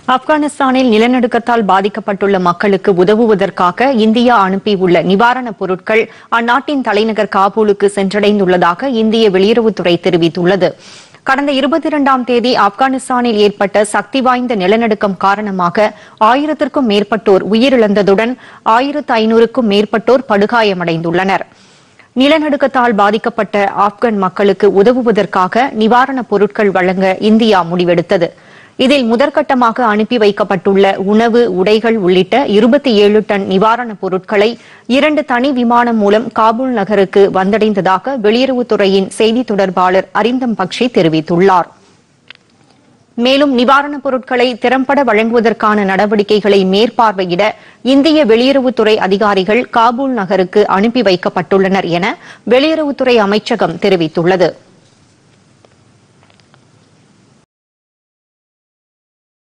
ஆப்கானிஸ்தானில் நிலநடுக்கத்தால் பாதிக்கப்பட்டுள்ள மக்களுக்கு உதவுவதற்காக இந்தியா அனுப்பியுள்ள நிவாரணப் பொருட்கள் அந்நாட்டின் தலைநகர் காபூலுக்கு சென்றடைந்துள்ளதாக இந்திய வெளியுறவுத்துறை தெரிவித்துள்ளது கடந்த இருபத்தி இரண்டாம் தேதி ஆப்கானிஸ்தானில் ஏற்பட்ட சக்தி வாய்ந்த நிலநடுக்கம் காரணமாக ஆயிரத்திற்கும் மேற்பட்டோர் உயிரிழந்ததுடன் ஆயிரத்து ஐநூறுக்கும் மேற்பட்டோர் படுகாயமடைந்துள்ளனர் நிலநடுக்கத்தால் பாதிக்கப்பட்ட ஆப்கான் மக்களுக்கு உதவுவதற்காக நிவாரணப் பொருட்கள் வழங்க இந்தியா முடிவெடுத்தது இதில் முதற்கட்டமாக அனுப்பி வைக்கப்பட்டுள்ள உணவு உடைகள் உள்ளிட்ட இருபத்தி ஏழு டன் நிவாரணப் பொருட்களை இரண்டு தனி விமானம் மூலம் காபூல் நகருக்கு வந்தடைந்ததாக வெளியுறவுத்துறையின் செய்தித் தொடர்பாளர் அரிந்தம் பக்ஷி தெரிவித்துள்ளார் மேலும் நிவாரணப் பொருட்களை திறம்பட வழங்குவதற்கான நடவடிக்கைகளை மேற்பார்வையிட இந்திய வெளியுறவுத்துறை அதிகாரிகள் காபூல் நகருக்கு அனுப்பி வைக்கப்பட்டுள்ளனர் என வெளியுறவுத்துறை அமைச்சகம் தெரிவித்துள்ளது